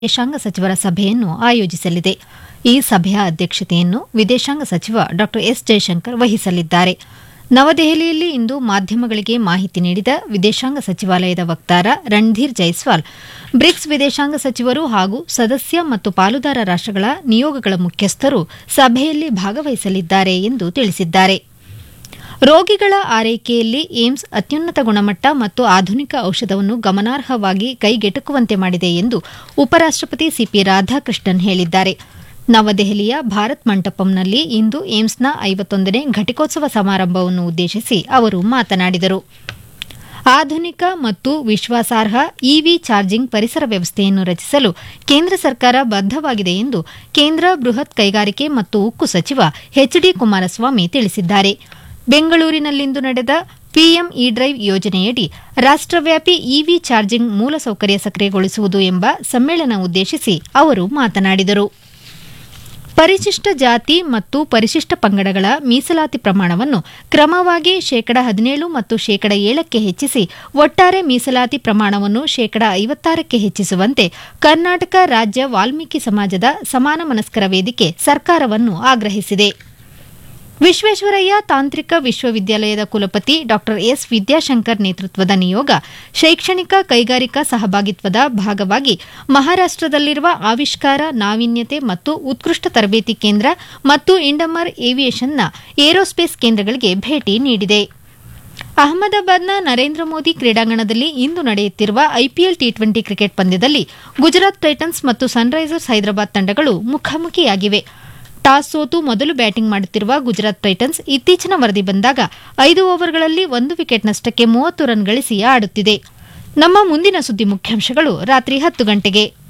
ವಿದೇಶಾಂಗ ಸಚಿವರ ಸಭೆಯನ್ನು ಆಯೋಜಿಸಲಿದೆ ಈ ಸಭೆಯ ಅಧ್ಯಕ್ಷತೆಯನ್ನು ವಿದೇಶಾಂಗ ಸಚಿವ ಡಾ ಎಸ್ ಜಯಶಂಕರ್ ವಹಿಸಲಿದ್ದಾರೆ ನವದೆಹಲಿಯಲ್ಲಿ ಇಂದು ಮಾಧ್ಯಮಗಳಿಗೆ ಮಾಹಿತಿ ನೀಡಿದ ವಿದೇಶಾಂಗ ಸಚಿವಾಲಯದ ವಕ್ತಾರ ರಣಧೀರ್ ಜೈಸ್ವಾಲ್ ಬ್ರಿಕ್ಸ್ ವಿದೇಶಾಂಗ ಸಚಿವರು ಹಾಗೂ ಸದಸ್ಯ ಮತ್ತು ಪಾಲುದಾರ ರಾಷ್ಟಗಳ ನಿಯೋಗಗಳ ಮುಖ್ಯಸ್ಥರು ಸಭೆಯಲ್ಲಿ ಭಾಗವಹಿಸಲಿದ್ದಾರೆ ಎಂದು ತಿಳಿಸಿದ್ದಾರೆ ರೋಗಿಗಳ ಆರೈಕೆಯಲ್ಲಿ ಏಮ್ಸ್ ಅತ್ಯುನ್ನತ ಗುಣಮಟ್ಟ ಮತ್ತು ಆಧುನಿಕ ಔಷಧವನ್ನು ಗಮನಾರ್ಹವಾಗಿ ಕೈಗೆಟುಕುವಂತೆ ಮಾಡಿದೆ ಎಂದು ಉಪರಾಷ್ಟಪತಿ ಸಿಪಿ ರಾಧಾಕೃಷ್ಣನ್ ಹೇಳಿದ್ದಾರೆ ನವದೆಹಲಿಯ ಭಾರತ್ ಮಂಟಪಂನಲ್ಲಿ ಇಂದು ಏಮ್ಸ್ನ ಐವತ್ತೊಂದನೇ ಘಟಿಕೋತ್ಸವ ಸಮಾರಂಭವನ್ನು ಉದ್ದೇಶಿಸಿ ಅವರು ಮಾತನಾಡಿದರು ಆಧುನಿಕ ಮತ್ತು ವಿಶ್ವಾಸಾರ್ಹ ಇವಿ ಚಾರ್ಜಿಂಗ್ ಪರಿಸರ ವ್ಯವಸ್ಥೆಯನ್ನು ರಚಿಸಲು ಕೇಂದ್ರ ಸರ್ಕಾರ ಬದ್ದವಾಗಿದೆ ಎಂದು ಕೇಂದ್ರ ಬೃಹತ್ ಕೈಗಾರಿಕೆ ಮತ್ತು ಉಕ್ಕು ಸಚಿವ ಎಚ್ ಡಿ ಕುಮಾರಸ್ವಾಮಿ ತಿಳಿಸಿದ್ದಾರೆ ಬೆಂಗಳೂರಿನಲ್ಲಿಂದು ನಡೆದ ಪಿಎಂ ಇ ಡ್ರೈವ್ ಯೋಜನೆಯಡಿ ರಾಷ್ಟವ್ಯಾಪಿ ಇವಿ ಚಾರ್ಜಿಂಗ್ ಮೂಲಸೌಕರ್ಯ ಸಕ್ರಿಯಗೊಳಿಸುವುದು ಎಂಬ ಸಮ್ಮೇಳನ ಉದ್ದೇಶಿಸಿ ಅವರು ಮಾತನಾಡಿದರು ಪರಿಶಿಷ್ಟ ಜಾತಿ ಮತ್ತು ಪರಿಶಿಷ್ಟ ಪಂಗಡಗಳ ಮೀಸಲಾತಿ ಪ್ರಮಾಣವನ್ನು ಕ್ರಮವಾಗಿ ಶೇಕಡ ಹದಿನೇಳು ಮತ್ತು ಶೇಕಡ ಏಳಕ್ಕೆ ಹೆಚ್ಚಿಸಿ ಒಟ್ಟಾರೆ ಮೀಸಲಾತಿ ಪ್ರಮಾಣವನ್ನು ಶೇಕಡ ಐವತ್ತಾರಕ್ಕೆ ಹೆಚ್ಚಿಸುವಂತೆ ಕರ್ನಾಟಕ ರಾಜ್ಯ ವಾಲ್ಮೀಕಿ ಸಮಾಜದ ಸಮಾನ ಮನಸ್ಕರ ವೇದಿಕೆ ಸರ್ಕಾರವನ್ನು ಆಗ್ರಹಿಸಿದೆ ವಿಶ್ವೇಶ್ವರಯ್ಯ ತಾಂತ್ರಿಕ ವಿಶ್ವವಿದ್ಯಾಲಯದ ಕುಲಪತಿ ಡಾ ಎಸ್ ವಿದ್ಯಾಶಂಕರ್ ನೇತೃತ್ವದ ನಿಯೋಗ ಶೈಕ್ಷಣಿಕ ಕೈಗಾರಿಕಾ ಸಹಭಾಗಿತ್ವದ ಭಾಗವಾಗಿ ಮಹಾರಾಷ್ಟದಲ್ಲಿರುವ ಆವಿಷ್ಕಾರ ನಾವೀನ್ಯತೆ ಮತ್ತು ಉತ್ಕೃಷ್ಟ ತರಬೇತಿ ಕೇಂದ್ರ ಮತ್ತು ಇಂಡಮರ್ ಏವಿಯೇಷನ್ನ ಏರೋಸ್ಪೇಸ್ ಕೇಂದ್ರಗಳಿಗೆ ಭೇಟಿ ನೀಡಿದೆ ಅಹಮದಾಬಾದ್ನ ನರೇಂದ್ರ ಮೋದಿ ಕ್ರೀಡಾಂಗಣದಲ್ಲಿ ಇಂದು ನಡೆಯುತ್ತಿರುವ ಐಪಿಎಲ್ ಟಿ ಟ್ವೆಂಟಿ ಕ್ರಿಕೆಟ್ ಪಂದ್ಯದಲ್ಲಿ ಗುಜರಾತ್ ಟೈಟನ್ಸ್ ಮತ್ತು ಸನ್ರೈಸರ್ಸ್ ಹೈದರಾಬಾದ್ ತಂಡಗಳು ಮುಖಾಮುಖಿಯಾಗಿವೆ ಟಾಸ್ ಸೋತು ಮೊದಲು ಬ್ಯಾಟಿಂಗ್ ಮಾಡುತ್ತಿರುವ ಗುಜರಾತ್ ಟೈಟನ್ಸ್ ಇತ್ತೀಚಿನ ವರದಿ ಬಂದಾಗ ಐದು ಓವರ್ಗಳಲ್ಲಿ ಒಂದು ವಿಕೆಟ್ ನಷ್ಟಕ್ಕೆ ಮೂವತ್ತು ರನ್ ಗಳಿಸಿ ಆಡುತ್ತಿದೆ ನಮ್ಮ ಮುಂದಿನ ಸುದ್ದಿ ಮುಖ್ಯಾಂಶಗಳು ರಾತ್ರಿ ಹತ್ತು ಗಂಟೆಗೆ